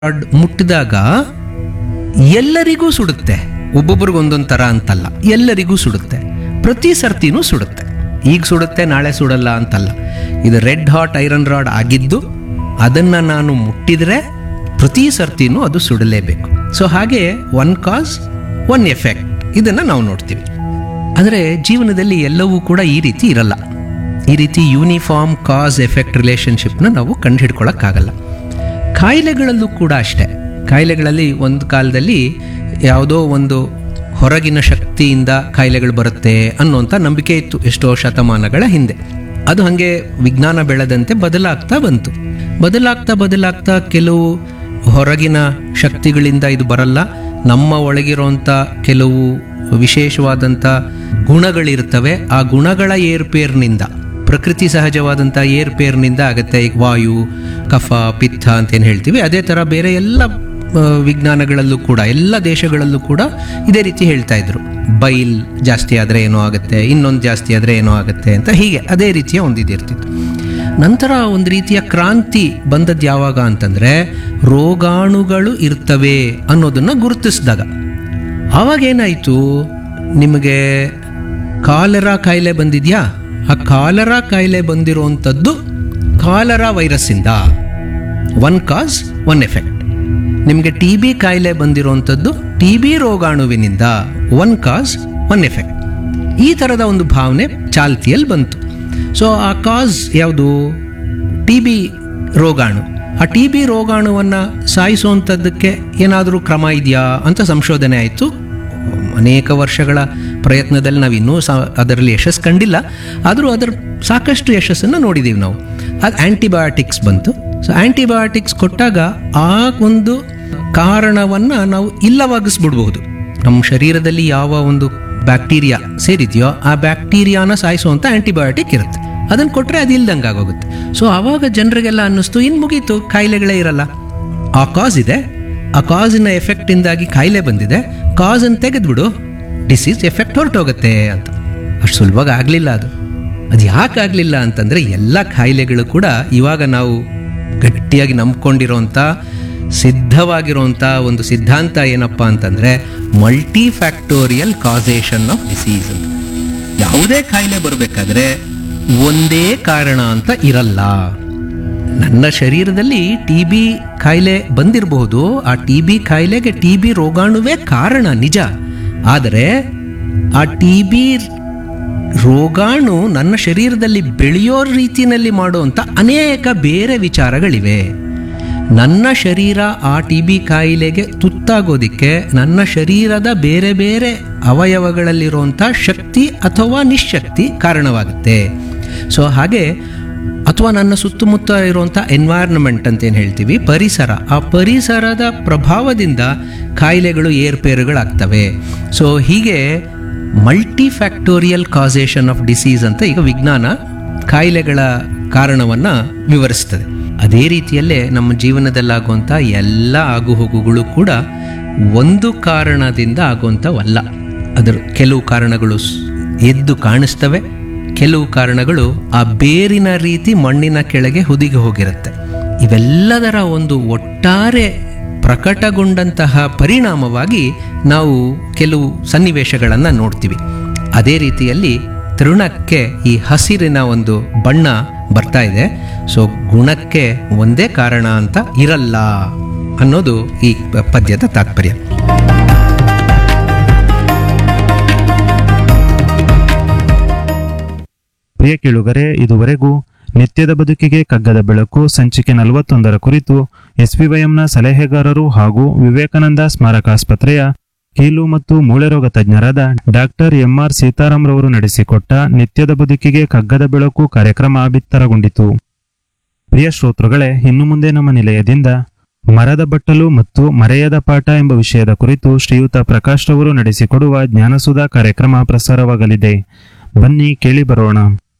rod ಮುಟ್ಟಿದಾಗ ಎಲ್ಲರಿಗೂ ಸುಡುತ್ತೆ ಒಬ್ಬೊಬ್ರಿಗೆ ಒಂದೊಂದು ಥರ ಅಂತಲ್ಲ ಎಲ್ಲರಿಗೂ ಸುಡುತ್ತೆ ಪ್ರತಿ ಸರ್ತಿನೂ ಸುಡುತ್ತೆ ಈಗ ಸುಡುತ್ತೆ ನಾಳೆ ಸುಡಲ್ಲ ಅಂತಲ್ಲ ಇದು ರೆಡ್ ಹಾಟ್ ಐರನ್ ರಾಡ್ ಆಗಿದ್ದು ಅದನ್ನು ನಾನು ಮುಟ್ಟಿದರೆ ಪ್ರತಿ ಸರ್ತಿನೂ ಅದು ಸುಡಲೇಬೇಕು ಸೊ ಹಾಗೆ ಒನ್ ಕಾಸ್ ಒನ್ ಎಫೆಕ್ಟ್ ಇದನ್ನು ನಾವು ನೋಡ್ತೀವಿ ಆದರೆ ಜೀವನದಲ್ಲಿ ಎಲ್ಲವೂ ಕೂಡ ಈ ರೀತಿ ಇರಲ್ಲ ಈ ರೀತಿ ಯೂನಿಫಾರ್ಮ್ ಕಾಸ್ ಎಫೆಕ್ಟ್ ರಿಲೇಷನ್ಶಿಪ್ನ ನಾವು ಕಂಡುಹಿಡ್ಕೊಳ್ಳೋಕ್ಕಾಗಲ್ಲ ಕಾಯಿಲೆಗಳಲ್ಲೂ ಕೂಡ ಅಷ್ಟೇ ಕಾಯಿಲೆಗಳಲ್ಲಿ ಒಂದು ಕಾಲದಲ್ಲಿ ಯಾವುದೋ ಒಂದು ಹೊರಗಿನ ಶಕ್ತಿಯಿಂದ ಕಾಯಿಲೆಗಳು ಬರುತ್ತೆ ಅನ್ನೋಂಥ ನಂಬಿಕೆ ಇತ್ತು ಎಷ್ಟೋ ಶತಮಾನಗಳ ಹಿಂದೆ ಅದು ಹಾಗೆ ವಿಜ್ಞಾನ ಬೆಳೆದಂತೆ ಬದಲಾಗ್ತಾ ಬಂತು ಬದಲಾಗ್ತಾ ಬದಲಾಗ್ತಾ ಕೆಲವು ಹೊರಗಿನ ಶಕ್ತಿಗಳಿಂದ ಇದು ಬರಲ್ಲ ನಮ್ಮ ಒಳಗಿರುವಂಥ ಕೆಲವು ವಿಶೇಷವಾದಂಥ ಗುಣಗಳಿರ್ತವೆ ಆ ಗುಣಗಳ ಏರ್ಪೇರ್ನಿಂದ ಪ್ರಕೃತಿ ಸಹಜವಾದಂಥ ಏರ್ಪೇರ್ನಿಂದ ಆಗುತ್ತೆ ಈಗ ವಾಯು ಕಫ ಪಿತ್ತ ಅಂತ ಏನು ಹೇಳ್ತೀವಿ ಅದೇ ಥರ ಬೇರೆ ಎಲ್ಲ ಆ, ವಿಜ್ಞಾನಗಳಲ್ಲೂ ಕೂಡ ಎಲ್ಲ ದೇಶಗಳಲ್ಲೂ ಕೂಡ ಇದೇ ರೀತಿ ಹೇಳ್ತಾ ಇದ್ರು ಬೈಲ್ ಜಾಸ್ತಿ ಆದರೆ ಏನೋ ಆಗುತ್ತೆ ಇನ್ನೊಂದು ಜಾಸ್ತಿ ಆದರೆ ಏನೋ ಆಗುತ್ತೆ ಅಂತ ಹೀಗೆ ಅದೇ ರೀತಿಯ ಒಂದು ಇದಿರ್ತಿತ್ತು ನಂತರ ಒಂದು ರೀತಿಯ ಕ್ರಾಂತಿ ಬಂದದ್ದು ಯಾವಾಗ ಅಂತಂದರೆ ರೋಗಾಣುಗಳು ಇರ್ತವೆ ಅನ್ನೋದನ್ನು ಗುರುತಿಸಿದಾಗ ಆವಾಗ ಏನಾಯಿತು ನಿಮಗೆ ಕಾಲರಾ ಕಾಯಿಲೆ ಬಂದಿದೆಯಾ ಆ ಕಾಲರಾ ಕಾಯಿಲೆ ಬಂದಿರುವಂಥದ್ದು ಕಾಲರಾ ವೈರಸ್ಸಿಂದ ಒನ್ ಕಾಸ್ ಒನ್ ಎಫೆಕ್ಟ್ ನಿಮಗೆ ಟಿ ಬಿ ಕಾಯಿಲೆ ಬಂದಿರುವಂಥದ್ದು ಟಿ ಬಿ ರೋಗಾಣುವಿನಿಂದ ಒನ್ ಕಾಸ್ ಒನ್ ಎಫೆಕ್ಟ್ ಈ ಥರದ ಒಂದು ಭಾವನೆ ಚಾಲ್ತಿಯಲ್ಲಿ ಬಂತು ಸೊ ಆ ಕಾಸ್ ಯಾವುದು ಟಿ ಬಿ ರೋಗಾಣು ಆ ಟಿ ಬಿ ರೋಗಾಣುವನ್ನು ಸಾಯಿಸುವಂಥದ್ದಕ್ಕೆ ಏನಾದರೂ ಕ್ರಮ ಇದೆಯಾ ಅಂತ ಸಂಶೋಧನೆ ಆಯಿತು ಅನೇಕ ವರ್ಷಗಳ ಪ್ರಯತ್ನದಲ್ಲಿ ನಾವು ಇನ್ನೂ ಸಹ ಅದರಲ್ಲಿ ಯಶಸ್ಸು ಕಂಡಿಲ್ಲ ಆದರೂ ಅದರ ಸಾಕಷ್ಟು ಯಶಸ್ಸನ್ನು ನೋಡಿದ್ದೀವಿ ನಾವು ಅದು ಆ್ಯಂಟಿಬಯೋಟಿಕ್ಸ್ ಬಂತು ಸೊ ಆ್ಯಂಟಿಬಯೋಟಿಕ್ಸ್ ಕೊಟ್ಟಾಗ ಆ ಒಂದು ಕಾರಣವನ್ನು ನಾವು ಇಲ್ಲವಾಗಿಸ್ಬಿಡ್ಬಹುದು ನಮ್ಮ ಶರೀರದಲ್ಲಿ ಯಾವ ಒಂದು ಬ್ಯಾಕ್ಟೀರಿಯಾ ಸೇರಿದೆಯೋ ಆ ಬ್ಯಾಕ್ಟೀರಿಯಾನ ಸಾಯಿಸುವಂಥ ಆ್ಯಂಟಿಬಯೋಟಿಕ್ ಇರುತ್ತೆ ಅದನ್ನು ಕೊಟ್ಟರೆ ಅದು ಇಲ್ದಂಗೆ ಆಗೋಗುತ್ತೆ ಸೊ ಆವಾಗ ಜನರಿಗೆಲ್ಲ ಅನ್ನಿಸ್ತು ಇನ್ನು ಮುಗೀತು ಕಾಯಿಲೆಗಳೇ ಇರಲ್ಲ ಆ ಕಾಸ್ ಇದೆ ಆ ಕಾಸಿನ ಎಫೆಕ್ಟಿಂದಾಗಿ ಕಾಯಿಲೆ ಬಂದಿದೆ ಕಾಸನ್ನು ತೆಗೆದ್ಬಿಡು ಡಿಸೀಸ್ ಎಫೆಕ್ಟ್ ಹೊರಟೋಗುತ್ತೆ ಅಂತ ಅಷ್ಟು ಸುಲಭವಾಗಿ ಆಗಲಿಲ್ಲ ಅದು ಅದು ಯಾಕೆ ಆಗಲಿಲ್ಲ ಅಂತಂದರೆ ಎಲ್ಲ ಕಾಯಿಲೆಗಳು ಕೂಡ ಇವಾಗ ನಾವು ಗಟ್ಟಿಯಾಗಿ ನಂಬ್ಕೊಂಡಿರೋಂಥ ಸಿದ್ಧವಾಗಿರೋಂಥ ಒಂದು ಸಿದ್ಧಾಂತ ಏನಪ್ಪ ಅಂತಂದರೆ multi factorial causation of disease ಅಂತ ಯಾವುದೇ ಕಾಯಿಲೆ ಬರಬೇಕಾದ್ರೆ ಒಂದೇ ಕಾರಣ ಅಂತ ಇರಲ್ಲ ನನ್ನ ಶರೀರದಲ್ಲಿ ಟಿ ಬಿ ಕಾಯಿಲೆ ಬಂದಿರಬಹುದು ಆ ಟಿ ಬಿ ಕಾಯಿಲೆಗೆ ಟಿ ಬಿ ರೋಗಾಣುವೇ ಕಾರಣ ನಿಜ ಆದರೆ ಆ ಟಿ ಬಿ ರೋಗಾಣು ನನ್ನ ಶರೀರದಲ್ಲಿ ಬೆಳೆಯೋ ರೀತಿಯಲ್ಲಿ ಮಾಡುವಂಥ ಅನೇಕ ಬೇರೆ ವಿಚಾರಗಳಿವೆ ನನ್ನ ಶರೀರ ಆ ಟಿ ಬಿ ಕಾಯಿಲೆಗೆ ತುತ್ತಾಗೋದಿಕ್ಕೆ ನನ್ನ ಶರೀರದ ಬೇರೆ ಬೇರೆ ಅವಯವಗಳಲ್ಲಿರುವಂಥ ಶಕ್ತಿ ಅಥವಾ ನಿಶಕ್ತಿ ಕಾರಣವಾಗುತ್ತೆ ಸೊ ಹಾಗೆ ಅಥವಾ ನನ್ನ ಸುತ್ತಮುತ್ತ ಇರುವಂಥ ಎನ್ವೈರ್ನಮೆಂಟ್ ಅಂತ ಏನು ಹೇಳ್ತೀವಿ ಪರಿಸರ ಆ ಪರಿಸರದ ಪ್ರಭಾವದಿಂದ ಕಾಯಿಲೆಗಳು ಏರ್ಪೇರುಗಳಾಗ್ತವೆ ಸೊ ಹೀಗೆ multi factorial causation of disease ಅಂತ ಈಗ ವಿಜ್ಞಾನ ಕಾಯಿಲೆಗಳ ಕಾರಣವನ್ನು ವಿವರಿಸ್ತದೆ ಅದೇ ರೀತಿಯಲ್ಲೇ ನಮ್ಮ ಜೀವನದಲ್ಲಾಗುವಂಥ ಎಲ್ಲ ಆಗುಹೋಗುಗಳು ಕೂಡ ಒಂದು ಕಾರಣದಿಂದ ಆಗುವಂಥವಲ್ಲ ಅದರ ಕೆಲವು ಕಾರಣಗಳು ಸ್- ಎದ್ದು ಕಾಣಿಸ್ತವೆ ಕೆಲವು ಕಾರಣಗಳು ಆ ಬೇರಿನ ರೀತಿ ಮಣ್ಣಿನ ಕೆಳಗೆ ಹುದಿಗೆ ಹೋಗಿರುತ್ತೆ ಇವೆಲ್ಲದರ ಒಂದು ಒಟ್ಟಾರೆ ಪ್ರಕಟಗೊಂಡಂತಹ ಪರಿಣಾಮವಾಗಿ ನಾವು ಕೆಲವು ಸನ್ನಿವೇಶಗಳನ್ನು ನೋಡ್ತೀವಿ ಅದೇ ರೀತಿಯಲ್ಲಿ ತೃಣಕ್ಕೆ ಈ ಹಸಿರಿನ ಒಂದು ಬಣ್ಣ ಬರ್ತಾ ಇದೆ ಸೊ ಗುಣಕ್ಕೆ ಒಂದೇ ಕಾರಣ ಅಂತ ಇರಲ್ಲ ಅನ್ನೋದು ಈ ಪದ್ಯದ ತಾತ್ಪರ್ಯ ಪ್ರಿಯ ಕೇಳುಗರೆ ಇದುವರೆಗೂ ನಿತ್ಯದ ಬದುಕಿಗೆ ಕಗ್ಗದ ಬೆಳಕು ಸಂಚಿಕೆ ನಲವತ್ತೊಂದರ ಕುರಿತು ಎಸ್ಪಿವೈಎಂನ ಸಲಹೆಗಾರರು ಹಾಗೂ ವಿವೇಕಾನಂದ ಸ್ಮಾರಕಾಸ್ಪತ್ರೆಯ ಕೀಲು ಮತ್ತು ಮೂಳೆ ರೋಗ ತಜ್ಞರಾದ ಡಾಕ್ಟರ್ ಎಂಆರ್ ಸೀತಾರಾಮ್ರವರು ನಡೆಸಿಕೊಟ್ಟ ನಿತ್ಯದ ಬದುಕಿಗೆ ಕಗ್ಗದ ಬೆಳಕು ಕಾರ್ಯಕ್ರಮ ಬಿತ್ತರಗೊಂಡಿತು ಪ್ರಿಯ ಶ್ರೋತೃಗಳೇ ಇನ್ನು ಮುಂದೆ ನಮ್ಮ ನಿಲಯದಿಂದ ಮರದ ಬಟ್ಟಲು ಮತ್ತು ಮರೆಯದ ಪಾಠ ಎಂಬ ವಿಷಯದ ಕುರಿತು ಶ್ರೀಯುತ ಪ್ರಕಾಶ್ ರವರು ನಡೆಸಿಕೊಡುವ ಜ್ಞಾನಸುಧಾ ಕಾರ್ಯಕ್ರಮ ಪ್ರಸಾರವಾಗಲಿದೆ ಬನ್ನಿ ಕೇಳಿ ಬರೋಣ